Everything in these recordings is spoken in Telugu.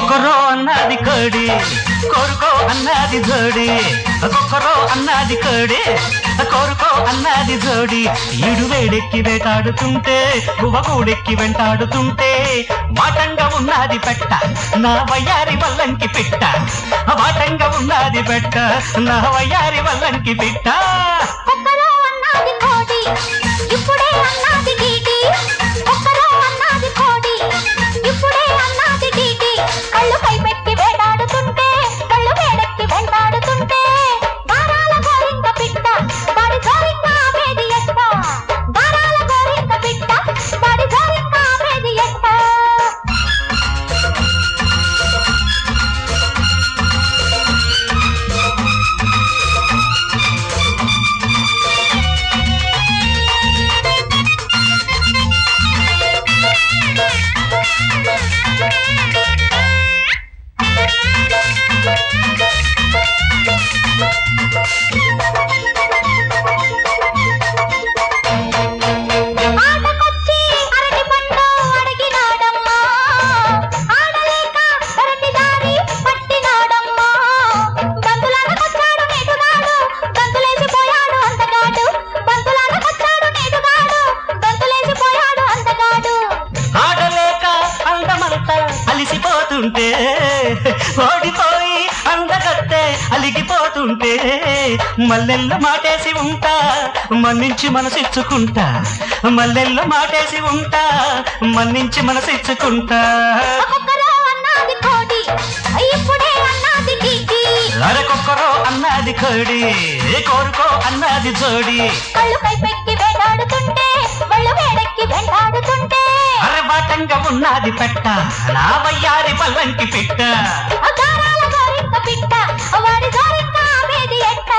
కొక్కరో అన్నది కోడి కోరుకో అన్నది జోడి కొక్కరో అన్నది కోడి కోరుకో అన్నది జోడి ఈడు వేడెక్కి వేటాడుతుంటే గువ్వ కూడెక్కి వెంటాడుతుంటే వాటంగా ఉన్నది పెట్ట నా వయ్యారి వల్లంకి పిట్ట వాటంగా ఉన్నది పెట్ట నా వయ్యారి వల్లంకి పిట్ట ఒక్కరో అన్నది కోడి ఇప్పుడే అన్నది డీడి ఒక్కరో అన్నది కోడి ఇప్పుడే అన్నది డీడి కళ్ళు పైపెట్టి వేటాడుతుంటే కళ్ళు వేడెక్కి వెంటాడుతుంటే దారాల గోరింక పిట్ట వాడి గోరింక ఆపేది ఎట్ట దారాల గోరింక పిట్ట వాడి గోరింక ఆపేది ఎట్ట ఆటకొచ్చి అరటి పండు అడిగినాడమ్మా ఆడలేక అరటి దారి పట్టినాడమ్మా బంతులాగకొచ్చాడు నేటుగాడు బంతులేసిపోయాడు అంతగాడు బంతులాగకొచ్చాడు నేటుగాడు బంతులేసిపోయాడు అంతగాడు ఆడలేక అందమంతా అలిసిపోతుంటే ఓడిపోయి అందగత్తే అలిగిపోతుంటే మల్లెల్లో మాటేసి ఉంటా మన్నించి మనసిచ్చుకుంటా మల్లెల్లో మాటేసి ఉంటా మన్నించి మనసిచ్చుకుంటా ఒక్కొక్కరో అన్నది కోడి ఇప్పుడే అన్నది గీటి అరకొక్కరో అన్నది కోడి కోరుకో అన్నది జోడి కళ్ళు పైపెక్కి వేటాడుతుంటే వాళ్ళు వేడెక్కి వెంటాడుతుంటే అరబాటంగా ఉన్నది పెట్ట నా వయ్యారి పల్లంకి పెట్ట అగారాల గోరింక పిట్ట వాడి గోరింక ఆపేది ఎట్ట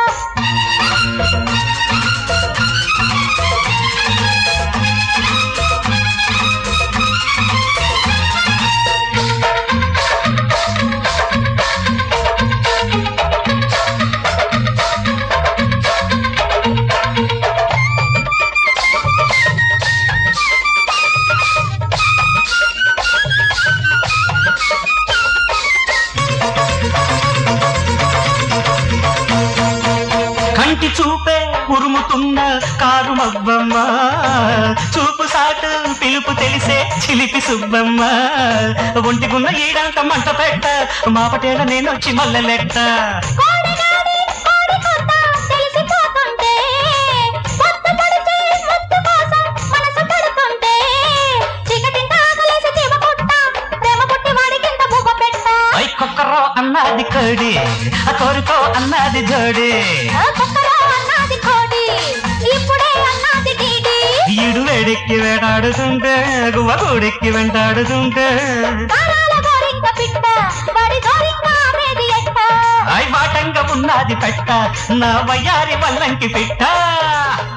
కంటి చూపే ఉరుముతున్న కారు మబ్బమ్మ చూపు సాటు పిలుపు తెలిసే చిలిపి సుబ్బమ్మ ఒంటికున్న ఈడంత మంట పెట్ట మాపటేల నేనొచ్చి మల్ల లెక్క కోడిగాడి కోడి కొత్త తెలిసిపోతుంటే పొత్తు పొడిచి ముత్తు కోసం మనసు పడుతుంటే చీకటింట ఆకలేసి తీమ పుట్ట ప్రేమ పుట్టి వాడికింత బువ్వ పెట్ట ఐ కొక్కరో అన్నది కోడి ఆ కోరుకో అన్నది జోడి ఆ కుక్కలో అన్నది కోడి ఇప్పుడే అన్నది డీడి ఈడు వేడెక్కి వేటాడుతుంటే గువ్వ కూడెక్కి వెంటాడుతుంటే దారాల గోరింక పిట్ట వాడి గోరింక ఆపేది ఎట్ట ఐ వాటంగా ఉన్నది పెట్ట నా వయ్యారి వల్లంకి పెట్ట